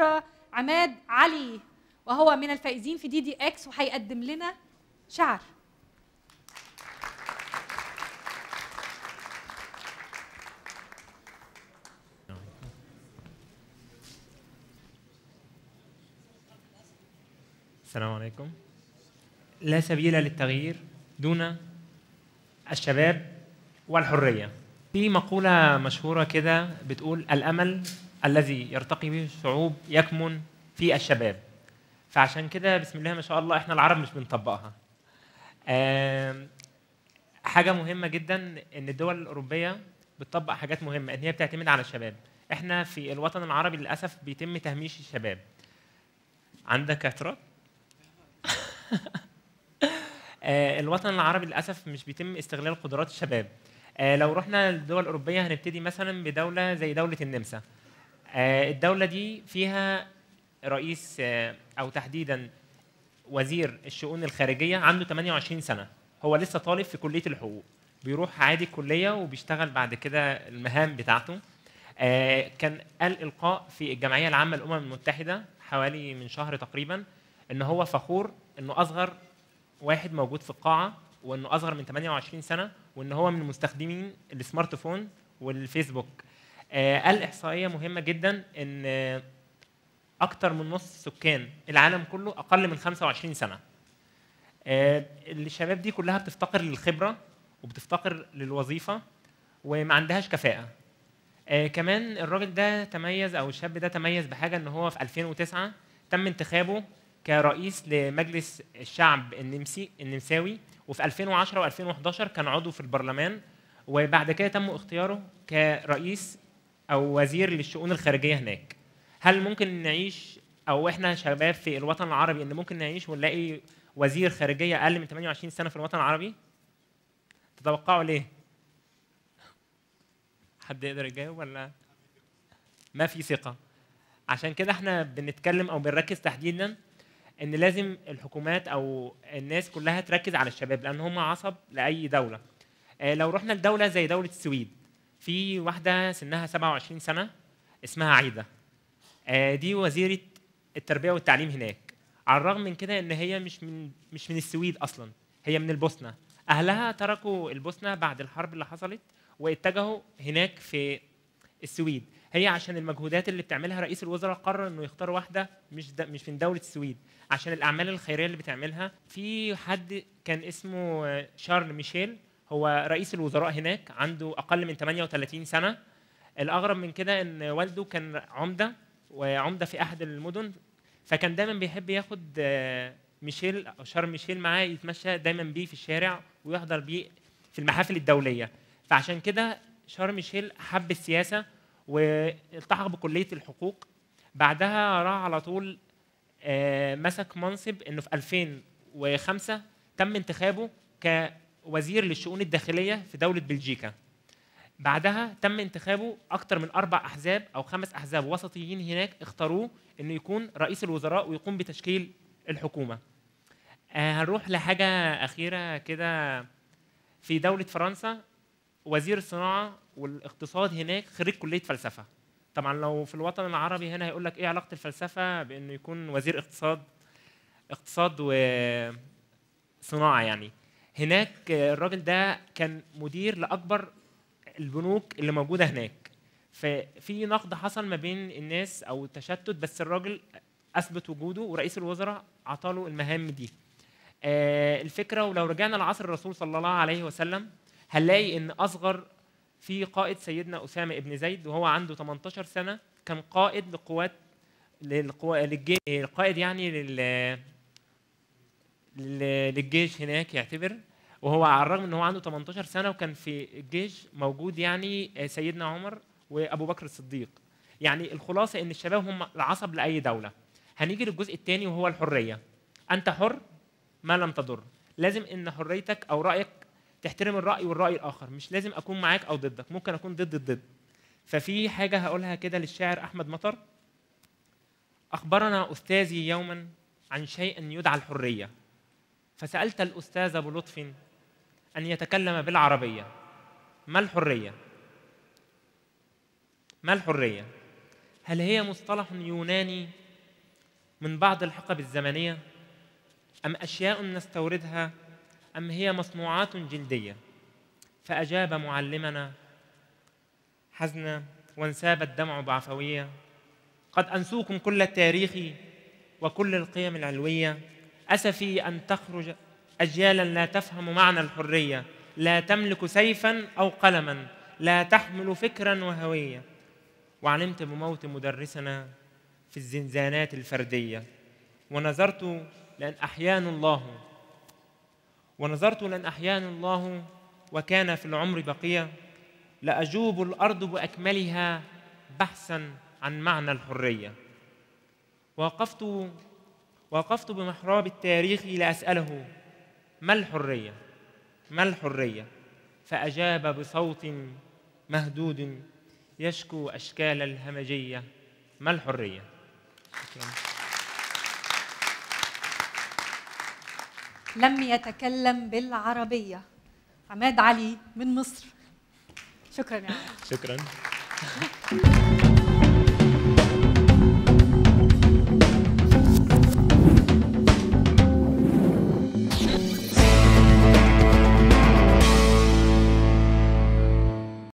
الدكتوره عماد علي وهو من الفائزين في دي دي اكس وهيقدم لنا شعر السلام عليكم لا سبيل للتغيير دون الشباب والحرية في مقولة مشهورة كده بتقول الأمل الذي يرتقي به الشعوب يكمن في الشباب فعشان كده بسم الله ما شاء الله احنا العرب مش بنطبقها آم، حاجة مهمة جدا ان الدول الأوروبية بتطبق حاجات مهمة ان هي بتعتمد على الشباب احنا في الوطن العربي للأسف بيتم تهميش الشباب عندك اعتراض؟ آه، الوطن العربي للاسف مش بيتم استغلال قدرات الشباب آه، لو رحنا للدول الاوروبيه هنبتدي مثلا بدوله زي دوله النمسا آه، الدوله دي فيها رئيس آه، او تحديدا وزير الشؤون الخارجيه عنده 28 سنه هو لسه طالب في كليه الحقوق بيروح عادي الكليه وبيشتغل بعد كده المهام بتاعته آه، كان قال القاء في الجمعيه العامه للامم المتحده حوالي من شهر تقريبا ان هو فخور انه اصغر واحد موجود في القاعه وانه اصغر من 28 سنه وان هو من مستخدمين السمارت فون والفيسبوك آه، قال احصائيه مهمه جدا ان آه، اكتر من نص سكان العالم كله اقل من 25 سنه آه، الشباب دي كلها بتفتقر للخبره وبتفتقر للوظيفه وما عندهاش كفاءه آه، كمان الراجل ده تميز او الشاب ده تميز بحاجه ان هو في 2009 تم انتخابه كرئيس لمجلس الشعب النمسي النمساوي وفي 2010 و2011 كان عضو في البرلمان وبعد كده تم اختياره كرئيس او وزير للشؤون الخارجيه هناك هل ممكن نعيش او احنا شباب في الوطن العربي ان ممكن نعيش ونلاقي وزير خارجيه اقل من 28 سنه في الوطن العربي تتوقعوا ليه حد يقدر يجاوب ولا ما في ثقه عشان كده احنا بنتكلم او بنركز تحديدا ان لازم الحكومات او الناس كلها تركز على الشباب لان هم عصب لاي دوله آه، لو رحنا لدوله زي دوله السويد في واحده سنها 27 سنه اسمها عايده آه، دي وزيره التربيه والتعليم هناك على الرغم من كده ان هي مش من مش من السويد اصلا هي من البوسنه اهلها تركوا البوسنه بعد الحرب اللي حصلت واتجهوا هناك في السويد هي عشان المجهودات اللي بتعملها رئيس الوزراء قرر انه يختار واحده مش د... مش من دوله السويد عشان الاعمال الخيريه اللي بتعملها في حد كان اسمه آه، شارل ميشيل هو رئيس الوزراء هناك عنده اقل من 38 سنه الاغرب من كده ان والده كان عمده وعمده في احد المدن فكان دايما بيحب ياخد آه، ميشيل او شارل ميشيل معاه يتمشى دايما بيه في الشارع ويحضر بيه في المحافل الدوليه فعشان كده شارل ميشيل حب السياسه والتحق بكليه الحقوق بعدها راح على طول آه، مسك منصب انه في 2005 تم انتخابه كوزير للشؤون الداخليه في دوله بلجيكا بعدها تم انتخابه اكثر من اربع احزاب او خمس احزاب وسطيين هناك اختاروه انه يكون رئيس الوزراء ويقوم بتشكيل الحكومه آه، هنروح لحاجه اخيره كده في دوله فرنسا وزير الصناعه والاقتصاد هناك خريج كليه فلسفه طبعا لو في الوطن العربي هنا هيقول لك ايه علاقه الفلسفه بانه يكون وزير اقتصاد اقتصاد وصناعه يعني هناك الراجل ده كان مدير لاكبر البنوك اللي موجوده هناك ففي نقد حصل ما بين الناس او تشتت بس الراجل اثبت وجوده ورئيس الوزراء عطاله المهام دي آه، الفكره ولو رجعنا لعصر الرسول صلى الله عليه وسلم هنلاقي ان اصغر في قائد سيدنا اسامه ابن زيد وهو عنده 18 سنه كان قائد لقوات للقوا... للجيش القائد يعني لل... لل- للجيش هناك يعتبر وهو على الرغم ان هو عنده 18 سنه وكان في الجيش موجود يعني سيدنا عمر وابو بكر الصديق يعني الخلاصه ان الشباب هم العصب لاي دوله هنيجي للجزء الثاني وهو الحريه انت حر ما لم تضر لازم ان حريتك او رايك تحترم الراي والراي الاخر مش لازم اكون معاك او ضدك ممكن اكون ضد الضد ففي حاجه هقولها كده للشاعر احمد مطر اخبرنا استاذي يوما عن شيء يدعى الحريه فسالت الاستاذ بلطف ان يتكلم بالعربيه ما الحريه ما الحريه هل هي مصطلح يوناني من بعض الحقب الزمنية أم أشياء نستوردها أم هي مصنوعات جلدية فأجاب معلمنا حزنا وانساب الدمع بعفوية قد أنسوكم كل التاريخ وكل القيم العلوية أسفي أن تخرج أجيالا لا تفهم معنى الحرية لا تملك سيفا أو قلما لا تحمل فكرا وهوية وعلمت بموت مدرسنا في الزنزانات الفردية ونظرت لأن أحيان الله ونظرت لأن أحيان الله وكان في العمر بقية لأجوب الأرض بأكملها بحثا عن معنى الحرية وقفت وقفت بمحراب التاريخ لأسأله ما الحرية؟ ما الحرية؟ فأجاب بصوت مهدود يشكو أشكال الهمجية ما الحرية؟ شكراً. لم يتكلم بالعربية عماد علي من مصر شكرا يا عماد شكرا